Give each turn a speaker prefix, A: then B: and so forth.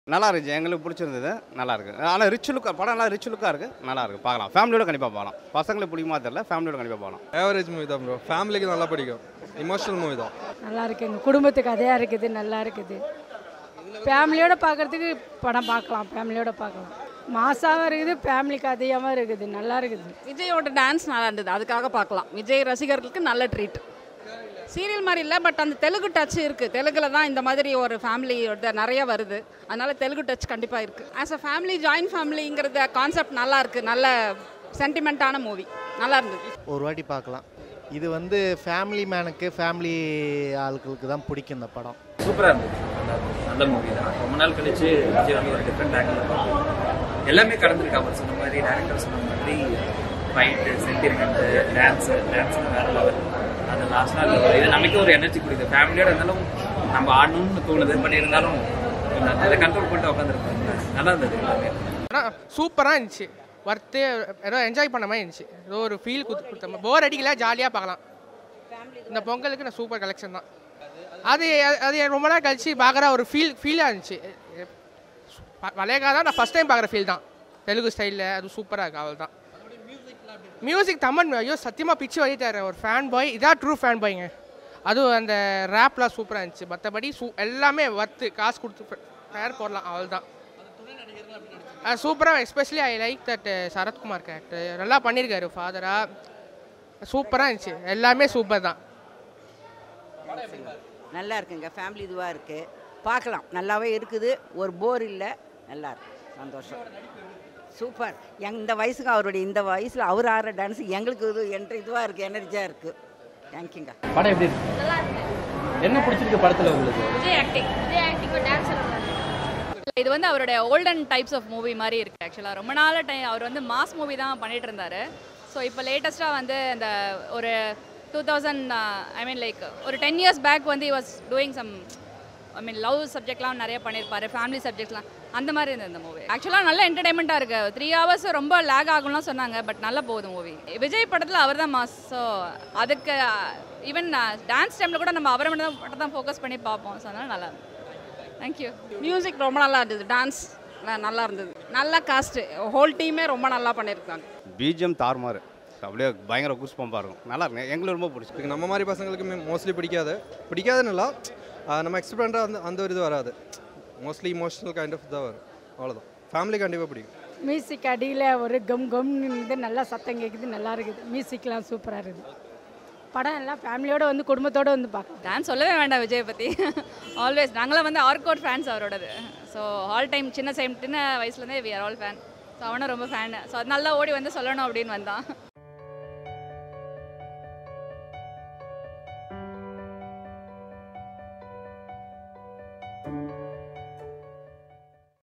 A: நல்லா இருந்துச்சு எங்களுக்கு பிடிச்சிருந்தது நல்லா இருக்கு ஆனால் ரிச் லுக்காக படம் நல்லா ரிச் லுக்காக இருக்குது நல்லா இருக்கு பார்க்கலாம் ஃபேமிலியோட கண்டிப்பாக போகலாம் பசங்களுக்கு பிடிக்குமா தெரியல ஃபேமிலியோட கண்டிப்பாக போகலாம்
B: ஆவரேஜ் மூவி தான் ப்ரோ ஃபேமிலிக்கு நல்லா பிடிக்கும் இமோஷனல் மூவி தான்
C: நல்லா இருக்குங்க குடும்பத்து கதையாக இருக்குது நல்லா இருக்குது ஃபேமிலியோட பார்க்குறதுக்கு படம் பார்க்கலாம் ஃபேமிலியோட பார்க்கலாம் மாசாவும் இருக்குது ஃபேமிலி கதையாகவும் இருக்குது நல்லா இருக்குது
D: விஜயோட டான்ஸ் நல்லா இருந்தது அதுக்காக பார்க்கலாம் விஜய் ரசிகர்களுக்கு நல்ல ட்ரீட் சீரியல் மாதிரி இல்லை பட் அந்த தெலுங்கு டச் இருக்குது தெலுங்குல தான் இந்த மாதிரி ஒரு ஃபேமிலியோட நிறைய வருது அதனால தெலுங்கு டச் கண்டிப்பாக இருக்குது ஆஸ் அ ஃபேமிலி ஜாயின்ட் ஃபேமிலிங்கிறத கான்செப்ட் நல்லா இருக்குது நல்ல சென்டிமெண்ட்டான மூவி நல்லா இருந்தது
E: ஒரு வாட்டி பார்க்கலாம் இது வந்து ஃபேமிலி மேனுக்கு ஃபேமிலி ஆட்களுக்கு தான் பிடிக்கும் இந்த படம்
F: சூப்பராக இருந்துச்சு நல்லா இருந்துச்சு. நல்ல மூவி தான் ரொம்ப நாள் கழிச்சு விஜய் வந்து ஒரு டிஃப்ரெண்ட் ஆங்கிள் எல்லாமே கடந்திருக்கு அவர் சொன்ன மாதிரி டேரக்டர் சொன்ன மாதிரி ஃபைட்டு சென்டிமெண்ட்டு டான்ஸு டான்ஸ் வேற லெவல் அது லாஸ்ட் நாள் இது நமக்கு ஒரு எனர்ஜி கொடுக்குது ஃபேமிலியோட இருந்தாலும் நம்ம ஆடணும்னு தோணுது பட் இருந்தாலும் அதை கண்ட்ரோல் பண்ணிட்டு உட்காந்துருப்பாங்க நல்லா இருந்தது எல்லாமே
G: ஆனால் சூப்பராக இருந்துச்சு ஒர்த்து ஏதோ என்ஜாய் பண்ண மாதிரி இருந்துச்சு ஏதோ ஒரு ஃபீல் கொடுத்து கொடுத்த போர் அடிக்கல ஜாலியாக பார்க்கலாம் இந்த பொங்கலுக்கு நான் சூப்பர் கலெக்ஷன் தான் அது அது ரொம்ப நாள் கழிச்சு பார்க்குற ஒரு ஃபீல் ஃபீலாக இருந்துச்சு ப- வளையகா தான் நான் ஃபஸ்ட் டைம் பார்க்குற ஃபீல் தான் தெலுங்கு ஸ்டைலில் அது சூப்பராக இருக்கு அவள் தான் மியூசிக் தமன் ஐயோ சத்தியமாக பிச்சு வழிட்டாரு ஒரு ஃபேன் பாய் இதான் ட்ரூ ஃபேன் பாய்ங்க அதுவும் அந்த ரேப்லாம் சூப்பராக இருந்துச்சு மற்றபடி சூ எல்லாமே ஒர்த்து காசு கொடுத்து ஃபேர் போடலாம் அவள் தான் சூப்பராக especially I like that Sarathkumar character நல்லா பண்ணியிருக்காரு ஃபாதராக சூப்பராக இருந்துச்சு எல்லாமே சூப்பர் தான்
H: நல்லா இருக்குங்க ஃபேமிலி இதுவாக இருக்குது பார்க்கலாம் நல்லாவே இருக்குது ஒரு போர் இல்லை நல்லா இருக்கு சந்தோஷம் சூப்பர் எங் இந்த வயசுக்கு அவருடைய இந்த வயசில் அவர் ஆடுற டான்ஸ் எங்களுக்கு இது என்ற இதுவாக இருக்குது எனர்ஜியாக இருக்குது தேங்க்யூங்க
I: படம் எப்படி இருக்கு என்ன பிடிச்சிருக்கு படத்துல உங்களுக்கு
J: Vijay acting Vijay acting dance இது வந்து அவருடைய ஓல்டன் டைப்ஸ் ஆஃப் மூவி மாதிரி இருக்குது ஆக்சுவலாக ரொம்ப நாள் டைம் அவர் வந்து மாஸ் மூவி தான் பண்ணிட்டு இருந்தார் ஸோ இப்போ லேட்டஸ்ட்டாக வந்து அந்த ஒரு two thousand I mean like ஒரு டென் இயர்ஸ் பேக் வந்து was doing some I mean love சப்ஜெக்ட்லாம் நிறைய பண்ணியிருப்பாரு ஃபேமிலி சப்ஜெக்ட்லாம் அந்த மாதிரி இருந்தது இந்த மூவி ஆக்சுவலாக நல்ல என்டர்டைன்மெண்ட்டாக இருக்குது த்ரீ ஹவர்ஸ் ரொம்ப லேக் ஆகும்லாம் சொன்னாங்க பட் நல்லா போகுது மூவி விஜய் படத்தில் அவர் தான் மாஸ் ஸோ அதுக்கு ஈவன் டான்ஸ் டைமில் கூட நம்ம அவரை மட்டும் தான் மட்டும் தான் ஃபோக்கஸ் பண்ணி பார்ப்போம் ஸோ அதனால் நல்லா தேங்க்யூ
D: மியூசிக் ரொம்ப நல்லா இருந்தது டான்ஸ் நல்லா இருந்தது நல்ல காஸ்ட் ஹோல் டீமே ரொம்ப நல்லா பண்ணியிருக்காங்க
A: பிஜிஎம் தாறுமாறு அப்படியே பயங்கர கூஸ் பம்பாக இருக்கும் நல்லா இருக்கு எங்களுக்கு ரொம்ப பிடிச்சி
B: இதுக்கு நம்ம மாதிரி பசங்களுக்கு மோஸ்ட்லி பிடிக்காது பிடிக்காதுன்னு இல்லை ஆஹ் நம்ம எக்ஸ்பெக்ட் பண்ணுற அந்த அந்த ஒரு இது வராது மோஸ்ட்லி இமோஷனல் கைண்ட் ஆஃப் தான் வரும் அவ்வளோதான் ஃபேமிலி கண்டிப்பாக பிடிக்கும்
C: மியூசிக் அடியில் ஒரு கம் கம்னு இருந்து நல்லா சத்தம் கேட்குது நல்லா இருக்குது மியூசிக்லாம் சூப்பராக இருக்குது படம் எல்லாம் ஃபேமிலியோடு வந்து குடும்பத்தோடு வந்து பார்க்கலாம்
J: டான்ஸ் சொல்லவே வேண்டாம் விஜய் பற்றி ஆல்வேஸ் நாங்களாம் வந்து ஆர்கோட் ஃபேன்ஸ் அவரோடது ஸோ ஆல் டைம் சின்ன சைம் சின்ன வயசுலேருந்தே we are all fan so அவனும் ரொம்ப ஃபேன் ஸோ அதனால தான் ஓடி வந்து சொல்லணும் அப்படின்னு வந்தான்